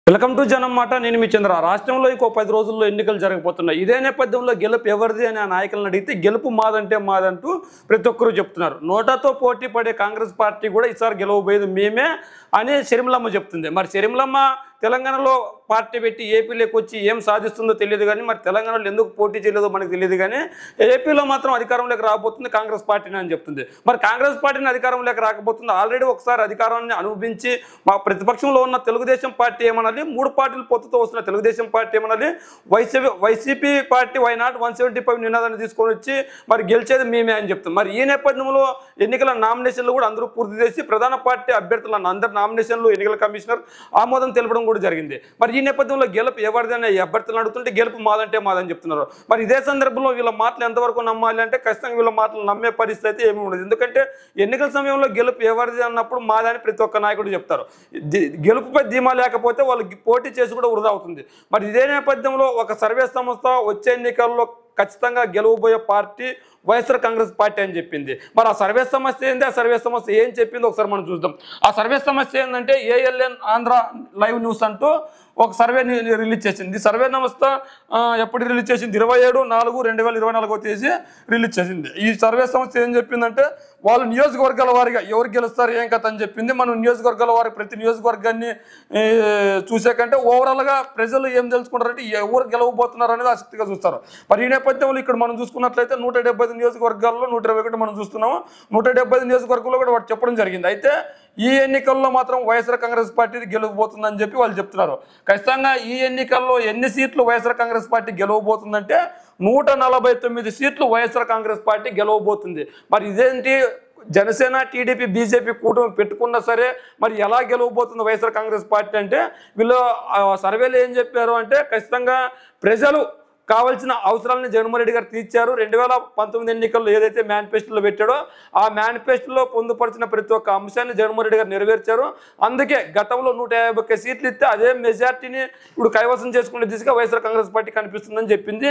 welcome to జనం మాట నేను మీ చంద్ర రాష్ట్రంలో ఇంకో పది రోజుల్లో ఎన్నికలు జరగబోతున్నాయి ఇదే నేపథ్యంలో గెలుపు ఎవరిది అని ఆ నాయకులను అడిగితే గెలుపు మాదంటే మాదంటూ ప్రతి ఒక్కరూ చెప్తున్నారు నోటాతో పోటీ పడే కాంగ్రెస్ పార్టీ కూడా ఈసారి గెలవబోయేది మేమే అని షర్మిలమ్మ చెప్తుంది మరి షర్మిలమ్మ తెలంగాణలో పార్టీ పెట్టి ఏపీలోకి వచ్చి ఏం సాధిస్తుందో తెలియదు కానీ మరి తెలంగాణలో ఎందుకు పోటీ చేయలేదో మనకు తెలియదు కానీ ఏపీలో మాత్రం అధికారంలోకి రాబోతుంది కాంగ్రెస్ పార్టీని అని చెప్తుంది మరి కాంగ్రెస్ పార్టీని అధికారంలోకి రాకపోతుంది ఆల్రెడీ ఒకసారి అధికారాన్ని అనుభవించి మా ప్రతిపక్షంలో ఉన్న తెలుగుదేశం పార్టీ ఏమనాలి మూడు పార్టీలు పొత్తుతో వస్తున్న తెలుగుదేశం పార్టీ ఏమనాలి YCP YCP party why not one seventy five నినాదాన్ని తీసుకొని వచ్చి మరి గెలిచేది మేమే అని చెప్తాం మరి ఈ నేపథ్యంలో ఎన్నికల నామినేషన్లు కూడా అందరూ పూర్తి చేసి ప్రధాన పార్టీ అభ్యర్థులను అందరి నామినేషన్లు ఎన్నికల కమిషనర్ ఆమోదం తెలపడం కూడా జరిగింది మరి ఈ నేపథ్యంలో గెలుపు ఎవరిదైనా ఈ అభ్యర్థులను అడుగుతుంటే గెలుపు మాదంటే మాదని చెప్తున్నారు మరి ఇదే సందర్భంలో వీళ్ళ మాటలు ఎంతవరకు నమ్మాలి అంటే ఖచ్చితంగా వీళ్ళ మాటలు నమ్మే పరిస్థితి అయితే ఏమీ ఉండదు ఎందుకంటే ఎన్నికల సమయంలో గెలుపు ఎవరిది అన్నప్పుడు మాదని ప్రతి ఒక్క నాయకుడు చెప్తారు ది- గెలుపుపై ధీమా లేకపోతే వాళ్ళు పోటీ చేసి కూడా వృధా అవుతుంది మరి ఇదే నేపథ్యంలో ఒక సర్వే సంస్థ వచ్చే ఎన్నికల్లో ఖచ్చితంగా గెలవబోయే పార్టీ వైఎస్ఆర్ కాంగ్రెస్ పార్టీ అని చెప్పింది మరి ఆ సర్వే సమస్య ఏంది ఆ సర్వే సమస్య ఏం చెప్పింది ఒకసారి మనం చూద్దాం ఆ సర్వే సమస్య ఏంటంటే ఏఎల్ఎన్ ఆంధ్ర లైవ్ న్యూస్ అంటూ ఒక సర్వే రిలీజ్ చేసింది ఈ సర్వే సంస్థ ఆ, ఎప్పుడు రిలీజ్ చేసింది ఇరవై ఏడు నాలుగు రెండు వేల ఇరవై నాలుగో తేదీ రిలీజ్ చేసింది ఈ సర్వే సంస్థ ఏం చెప్పిందంటే వాళ్ళు నియోజకవర్గాల వారిగా ఎవరు గెలుస్తారు ఏం కథ అని చెప్పింది మనం నియోజకవర్గాల వారి ప్రతి నియోజకవర్గాన్ని ఏ, చూసే కంటే ఓవరాల్గా ప్రజలు ఏం తెలుసుకుంటారంటే ఎవరు గెలవబోతున్నారు అనేది ఆసక్తిగా చూస్తారు మరి ఈ నేపథ్యంలో ఇక్కడ మనం చూసుకున్నట్లయితే నూట డెబ్బై ఐదు నియోజకవర్గాల్లో నూట ఇరవై ఒకటి మనం చూస్తున్నాము నూట డెబ్బై ఐదు నియోజకవర్గంలో కూడా వాటి చెప్పడం జరిగింది అయితే ఈ ఎన్నికల్లో మాత్రం వైఎస్ఆర్ కాంగ్రెస్ పార్టీ గెలవబోతుందని చెప్పి వాళ్ళు చెప్తున్నారు ఖచ్చితంగా ఈ ఎన్నికల్లో ఎన్ని సీట్లు వైఎస్ఆర్ కాంగ్రెస్ పార్టీ గెలవబోతుందంటే నూట నలభై తొమ్మిది సీట్లు వైఎస్ఆర్ కాంగ్రెస్ పార్టీ గెలవబోతుంది మరి ఇదేంటి జనసేన టీడీపీ బీజేపీ కూటమి పెట్టుకున్నా సరే మరి ఎలా గెలవబోతుంది వైఎస్ఆర్ కాంగ్రెస్ పార్టీ అంటే వీళ్ళు ఆ సర్వేలు ఏం చెప్పారు అంటే ఖచ్చితంగా ప్రజలు కావాల్సిన అవసరాలను జగన్మోహన్ రెడ్డి గారు తీర్చారు రెండు వేల పంతొమ్మిది ఎన్నికల్లో ఏదైతే మేనిఫెస్టోలో పెట్టాడో ఆ మేనిఫెస్టోలో పొందుపరిచిన ప్రతి ఒక్క అంశాన్ని జగన్మోహన్ రెడ్డి గారు నెరవేర్చారు అందుకే గతంలో నూట యాభై ఒక్క సీట్లు ఇస్తే అదే మెజార్టీని ఇప్పుడు కైవసం చేసుకునే దిశగా వైఎస్ఆర్ కాంగ్రెస్ పార్టీ కనిపిస్తుందని చెప్పింది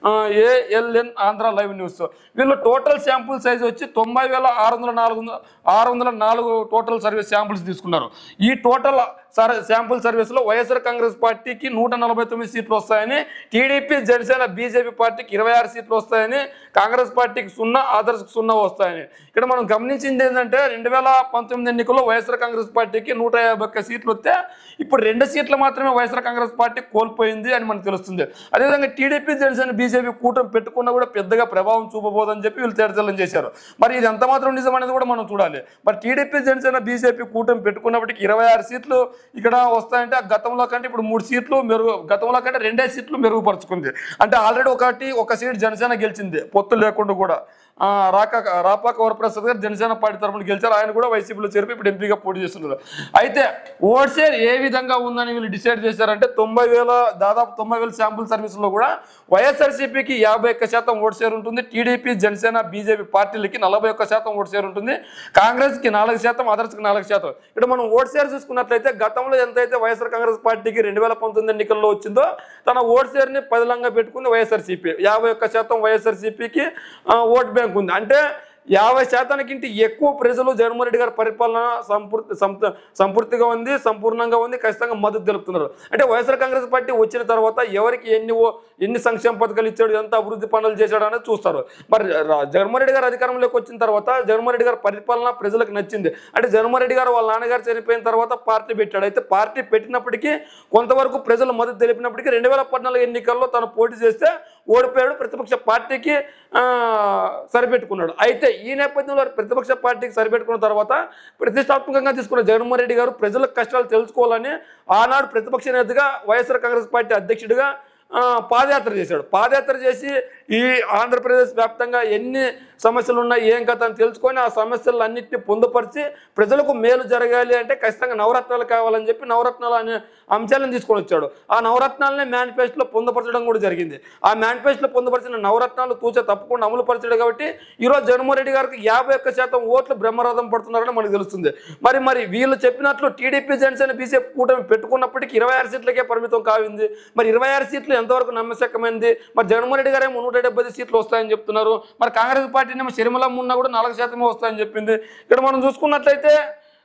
ఏఎల్ఎన్ ఆంధ్ర లైవ్ న్యూస్ వీళ్ళు టోటల్ శాంపుల్ సైజ్ వచ్చి తొంభై వేల ఆరు వందల నాలుగు వందల ఆరు వందల నాలుగు టోటల్ సర్వీస్ శాంపుల్స్ తీసుకున్నారు ఈ టోటల్ సర్ శాంపుల్ సర్వీస్లో వైఎస్ఆర్ కాంగ్రెస్ పార్టీకి నూట నలభై తొమ్మిది సీట్లు వస్తాయని టీడీపీ జనసేన బీజేపీ పార్టీకి ఇరవై ఆరు సీట్లు వస్తాయని కాంగ్రెస్ పార్టీకి సున్నా ఆదర్శకు సున్నా వస్తాయని ఇక్కడ మనం గమనించింది ఏంటంటే రెండు వేల పంతొమ్మిది ఎన్నికల్లో వైఎస్ఆర్ కాంగ్రెస్ పార్టీకి నూట యాభై ఒక్క సీట్లు వస్తే ఇప్పుడు రెండు సీట్లు మాత్రమే వైఎస్ఆర్ కాంగ్రెస్ పార్టీ కోల్పోయింది అని మనకు తెలుస్తుంది అదేవిధంగా టీడీపీ జనసేన బీజేపీ కూటమి పెట్టుకున్నా కూడా పెద్దగా ప్రభావం చూపబోదని చెప్పి వీళ్ళు తేటతెల్లం చేశారు మరి ఇది ఎంత మాత్రం నిజం అనేది కూడా మనం చూడాలి మరి టీడీపీ జనసేన బీజేపీ కూటమి పెట్టుకున్నప్పటికీ ఇరవై ఆరు సీట్లు ఇక్కడ వస్తాయంటే ఆ గతంలో కంటే ఇప్పుడు మూడు సీట్లు మెరుగు గతంలో కంటే రెండే సీట్లు మెరుగుపరుచుకుంది అంటే ఆల్రెడీ ఒకటి ఒక సీట్ జనసేన గెలిచింది పొత్తు లేకుండా కూడా ఆ, రాక రాపాక వరప్రసాద్ గారు జనసేన పార్టీ తరఫున గెలిచారు ఆయన కూడా వైసీపీలో చేరిపి ఇప్పుడు ఎంపీగా పోటీ చేస్తున్నారు అయితే ఓట్ షేర్ ఏ విధంగా ఉందని వీళ్ళు డిసైడ్ చేశారంటే తొంభై వేల దాదాపు తొంభై వేల శాంపుల్ సర్వీసులో కూడా వైఎస్ఆర్సీపీకి యాభై ఒక్క శాతం ఓట్ షేర్ ఉంటుంది టీడీపీ జనసేన బీజేపీ పార్టీలకి నలభై ఒక్క శాతం ఓట్ షేర్ ఉంటుంది కాంగ్రెస్కి నాలుగు శాతం అదర్స్కి నాలుగు శాతం ఇక్కడ మనం ఓట్ షేర్ చూసుకున్నట్లయితే గతంలో ఎంతైతే వైఎస్ఆర్ కాంగ్రెస్ పార్టీకి రెండు వేల పంతొమ్మిది ఎన్నికల్లో వచ్చిందో తన ఓట్ షేర్ని పదిలంగా పెట్టుకుంది వైఎస్ఆర్సీపీ యాభై ఒక్క శాతం వైఎస్ఆర్సీపీకి ఓట్ బ్యాంక్ ఉంది అంటే యాభై శాతానికింటి ఎక్కువ ప్రజలు జగన్మోహన్ రెడ్డి గారి పరిపాలన సంపూర్తి సంప- సంపూర్తిగా ఉంది సంపూర్ణంగా ఉంది ఖచ్చితంగా మద్దతు తెలుపుతున్నారు అంటే వైఎస్ఆర్ కాంగ్రెస్ పార్టీ వచ్చిన తర్వాత ఎవరికి ఎన్ని ఓ- ఎన్ని సంక్షేమ పథకాలు ఇచ్చాడు ఎంత అభివృద్ధి పనులు చేశాడు అనేది చూస్తారు మరి రా- జగన్మోహన్ రెడ్డి గారు అధికారంలోకి వచ్చిన తర్వాత జగన్మోహన్ రెడ్డి గారి పరిపాలన ప్రజలకు నచ్చింది అంటే జగన్మోహన్ రెడ్డి గారు వాళ్ళ నాన్నగారు చనిపోయిన తర్వాత పార్టీ పెట్టాడు అయితే పార్టీ పెట్టినప్పటికీ కొంతవరకు ప్రజలు మద్దతు తెలిపినప్పటికీ రెండు వేల పద్నాలుగు ఎన్నికల్లో తను పోటీ చేస్తే ఓడిపోయాడు ప్రతిపక్ష పార్టీకి ఆ, సరిపెట్టుకున్నాడు అయితే ఈ నేపథ్యంలో ప్రతిపక్ష పార్టీకి సరిపెట్టుకున్న తర్వాత ప్రతిష్టాత్మకంగా తీసుకున్న జగన్మోహన్ రెడ్డి గారు ప్రజల కష్టాలు తెలుసుకోవాలని ఆనాడు ప్రతిపక్ష నేతగా వైఎస్ఆర్ కాంగ్రెస్ పార్టీ అధ్యక్షుడిగా ఆ, పాదయాత్ర చేశాడు పాదయాత్ర చేసి ఈ ఆంధ్రప్రదేశ్ వ్యాప్తంగా ఎన్ని సమస్యలు ఉన్నాయి ఏం కథ అని తెలుసుకొని ఆ సమస్యలన్నింటినీ పొందుపరిచి ప్రజలకు మేలు జరగాలి అంటే ఖచ్చితంగా నవరత్నాలు కావాలని చెప్పి నవరత్నాలు అనే అంశాలను తీసుకొని వచ్చాడు ఆ నవరత్నాలనే మేనిఫెస్టోలో పొందుపరచడం కూడా జరిగింది ఆ మేనిఫెస్టోలో పొందుపరిచిన నవరత్నాలు తూచ తప్పకుండా అమలు పరిచాడు కాబట్టి ఈరోజు జగన్మోహన్ రెడ్డి గారికి యాభై ఒక్క శాతం ఓట్లు బ్రహ్మరథం పడుతున్నారని మనకు తెలుస్తుంది మరి మరి వీళ్ళు చెప్పినట్లు టీడీపీ జనసేన బీజేపీ కూటమి పెట్టుకున్నప్పటికీ ఇరవై ఆరు సీట్లకే పరిమితం కావింది మరి ఇరవై ఆరు సీట్లు ఎంతవరకు నమ్మశక్యమైంది మరి జగన్మోహన్ రెడ్డి గారు ఏమో నూట డెబ్బై ఐదు సీట్లు వస్తాయని చెప్తున్నారు మరి కాంగ్రెస్ పార్టీ ఏమో శర్మలమ్మ ఉన్నా కూడా నాలుగు శాతమే వస్తాయని చెప్పింది ఇక్కడ మనం చూసుకున్నట్లయితే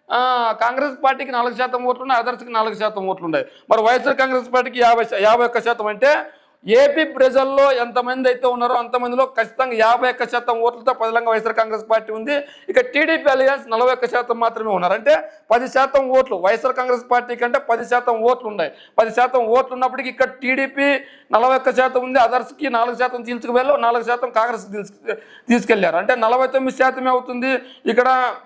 ఆ, కాంగ్రెస్ పార్టీకి నాలుగు శాతం ఓట్లు ఉన్నాయి అదర్స్కి నాలుగు శాతం ఓట్లు ఉన్నాయి మరి వైఎస్ఆర్ కాంగ్రెస్ పార్టీకి యాభై శా- యాభై ఒక్క శాతం అంటే ఏపీ ప్రజల్లో ఎంతమంది అయితే ఉన్నారో అంతమందిలో ఖచ్చితంగా యాభై ఒక్క శాతం ఓట్లతో పదిలంగా వైఎస్ఆర్ కాంగ్రెస్ పార్టీ ఉంది ఇక టీడీపీ అలియన్స్ నలభై ఒక్క శాతం మాత్రమే ఉన్నారు అంటే పది శాతం ఓట్లు వైఎస్ఆర్ కాంగ్రెస్ పార్టీ కంటే పది శాతం ఓట్లు ఉన్నాయి పది శాతం ఓట్లు ఉన్నప్పటికీ ఇక్కడ టీడీపీ నలభై ఒక్క శాతం ఉంది అదర్స్కి నాలుగు శాతం తీసుకువెళ్ళు నాలుగు శాతం కాంగ్రెస్ తీసుకు తీసుకెళ్లారు అంటే నలభై తొమ్మిది శాతమే అవుతుంది ఇక్కడ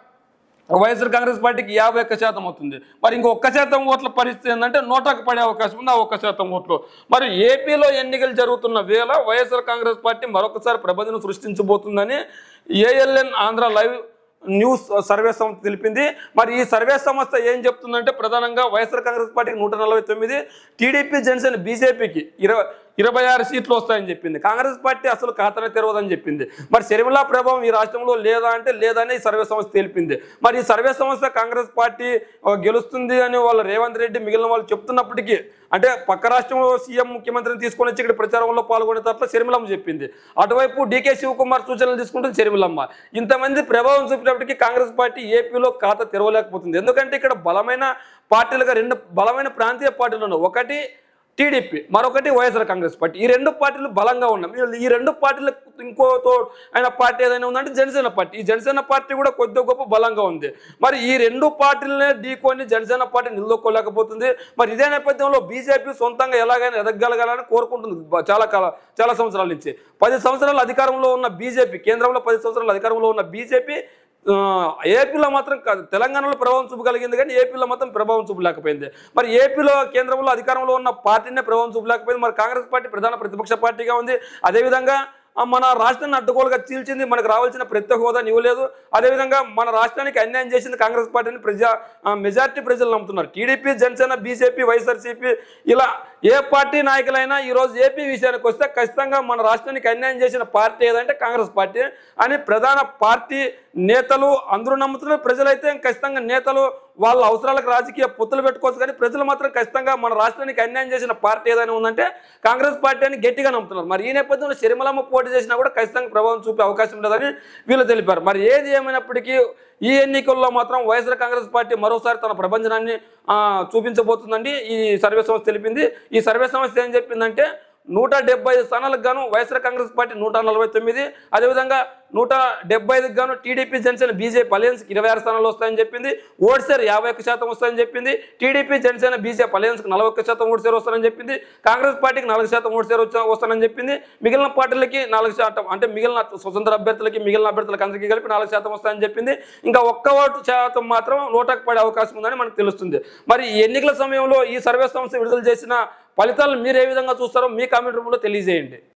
వైఎస్ఆర్ కాంగ్రెస్ పార్టీకి యాభై ఒక్క శాతం అవుతుంది మరి ఇంకో ఒక్క శాతం ఓట్ల పరిస్థితి ఏంటంటే నోటాకు పడే అవకాశం ఉంది ఆ ఒక్క శాతం ఓట్లు మరి ఏపీలో ఎన్నికలు జరుగుతున్న వేళ వైఎస్ఆర్ కాంగ్రెస్ పార్టీ మరొకసారి ప్రబంధన సృష్టించబోతుందని ALN Andhra live news survey సంస్థ తెలిపింది మరి ఈ సర్వే సంస్థ ఏం చెప్తుందంటే ప్రధానంగా వైఎస్ఆర్ కాంగ్రెస్ పార్టీకి నూట నలభై తొమ్మిది టీడీపీ జనసేన బీజేపీకి ఇరవై ఇరవై ఆరు సీట్లు వస్తాయని చెప్పింది కాంగ్రెస్ పార్టీ అసలు ఖాతానే తెరవదని చెప్పింది మరి శర్మిలా ప్రభావం ఈ రాష్ట్రంలో లేదా అంటే లేదని ఈ సర్వే సంస్థ తెలిపింది మరి ఈ సర్వే సంస్థ కాంగ్రెస్ పార్టీ ఆ, గెలుస్తుంది అని వాళ్ళు రేవంత్ రెడ్డి మిగిలిన వాళ్ళు చెప్తున్నప్పటికీ అంటే పక్క రాష్ట్రంలో సీఎం ముఖ్యమంత్రిని తీసుకొని వచ్చి ఇక్కడ ప్రచారంలో పాల్గొనే తప్ప శర్మిలమ్మ చెప్పింది అటువైపు డీకే శివకుమార్ సూచనలు తీసుకుంటుంది శర్మిలమ్మ ఇంతమంది ప్రభావం చూపినప్పటికీ కాంగ్రెస్ పార్టీ ఏపీలో ఖాతా తెరవలేకపోతుంది ఎందుకంటే ఇక్కడ బలమైన పార్టీలుగా రెండు బలమైన ప్రాంతీయ పార్టీలు ఉన్నాయి ఒకటి టీడీపీ మరొకటి వైఎస్ఆర్ కాంగ్రెస్ పార్టీ ఈ రెండు పార్టీలు బలంగా ఉన్నాయి మీరు ఈ రెండు పార్టీలకు ఇంకో తో అయిన పార్టీ ఏదైనా ఉందంటే జనసేన పార్టీ ఈ జనసేన పార్టీ కూడా కొద్ది గొప్ప బలంగా ఉంది మరి ఈ రెండు పార్టీలనే ఢీకొని జనసేన పార్టీ నిలదొక్కోలేకపోతుంది మరి ఇదే నేపథ్యంలో బీజేపీ సొంతంగా ఎలాగైనా ఎదగలగాలని కోరుకుంటుంది బ- చాలా కాల చాలా సంవత్సరాల నుంచి పది సంవత్సరాలు అధికారంలో ఉన్న బీజేపీ కేంద్రంలో పది సంవత్సరాలు అధికారంలో ఉన్న బీజేపీ ఆ, ఏపీలో మాత్రం కాదు తెలంగాణలో ప్రభావం చూపగలిగింది కానీ ఏపీలో మాత్రం ప్రభావం చూపలేకపోయింది మరి ఏపీలో కేంద్రంలో అధికారంలో ఉన్న పార్టీనే ప్రభావం చూపలేకపోయింది మరి కాంగ్రెస్ పార్టీ ప్రధాన ప్రతిపక్ష పార్టీగా ఉంది అదేవిధంగా ఆ, మన రాష్ట్రాన్ని అడ్డుగోలుగా చీల్చింది మనకు రావాల్సిన ప్రత్యేక హోదా ఇవ్వలేదు అదేవిధంగా మన రాష్ట్రానికి అన్యాయం చేసింది కాంగ్రెస్ పార్టీని ప్రజా ఆ, మెజారిటీ ప్రజలు నమ్ముతున్నారు టీడీపీ జనసేన బీజేపీ వైఎస్ఆర్సీపీ ఇలా ఏ పార్టీ నాయకులైనా ఈరోజు ఏపీ విషయానికి వస్తే ఖచ్చితంగా మన రాష్ట్రానికి అన్యాయం చేసిన పార్టీ ఏదంటే కాంగ్రెస్ పార్టీ అని ప్రధాన పార్టీ నేతలు అందరూ నమ్ముతున్నారు ప్రజలైతే ఖచ్చితంగా నేతలు వాళ్ళ అవసరాలకు రాజకీయ పొత్తులు పెట్టుకోవచ్చు కానీ ప్రజలు మాత్రం ఖచ్చితంగా మన రాష్ట్రానికి అన్యాయం చేసిన పార్టీ ఏదైనా ఉందంటే కాంగ్రెస్ పార్టీ అని గట్టిగా నమ్ముతున్నారు మరి ఈ నేపథ్యంలో శర్మలమ్మ పోటీ చేసినా కూడా ఖచ్చితంగా ప్రభావం చూపే అవకాశం ఉండదని వీళ్ళు తెలిపారు మరి ఏది ఏమైనప్పటికీ ఈ ఎన్నికల్లో మాత్రం వైఎస్ఆర్ కాంగ్రెస్ పార్టీ మరోసారి తన ప్రపంచనాన్ని ఆ, చూపించబోతుందండి ఈ సర్వే సంస్థ తెలిపింది ఈ సర్వే సంస్థ ఏం చెప్పిందంటే నూట డెబ్బై ఐదు స్థానాలకు గాను వైఎస్ఆర్ కాంగ్రెస్ పార్టీ నూట నలభై తొమ్మిది అదేవిధంగా నూట డెబ్బై ఐదుకు గాను టీడీపీ జనసేన బీజేపీ అలయన్స్కి ఇరవై ఆరు స్థానాలు వస్తాయని చెప్పింది ఓడిసార్ యాభై ఒక్క శాతం వస్తాయని చెప్పింది టీడీపీ జనసేన బీజేపీ అలయన్స్కి నలభై ఒక్క శాతం ఓడిసారు వస్తారని చెప్పింది కాంగ్రెస్ పార్టీకి నాలుగు శాతం ఓడిసారు వచ్చా- వస్తానని చెప్పింది మిగిలిన పార్టీలకి నాలుగు శాతం అంటే మిగిలిన స్వతంత్ర అభ్యర్థులకి మిగిలిన అభ్యర్థులకు అందరికీ కలిపి నాలుగు శాతం వస్తాయని చెప్పింది ఇంకా ఒక్క ఓటు శాతం మాత్రం నోటాకు పడే అవకాశం ఉందని మనకు తెలుస్తుంది మరి ఈ ఎన్నికల సమయంలో ఈ సర్వే సంస్థ విడుదల చేసిన ఫలితాలను మీరు ఏ విధంగా చూస్తారో మీ కామెంట్ రూపంలో తెలియజేయండి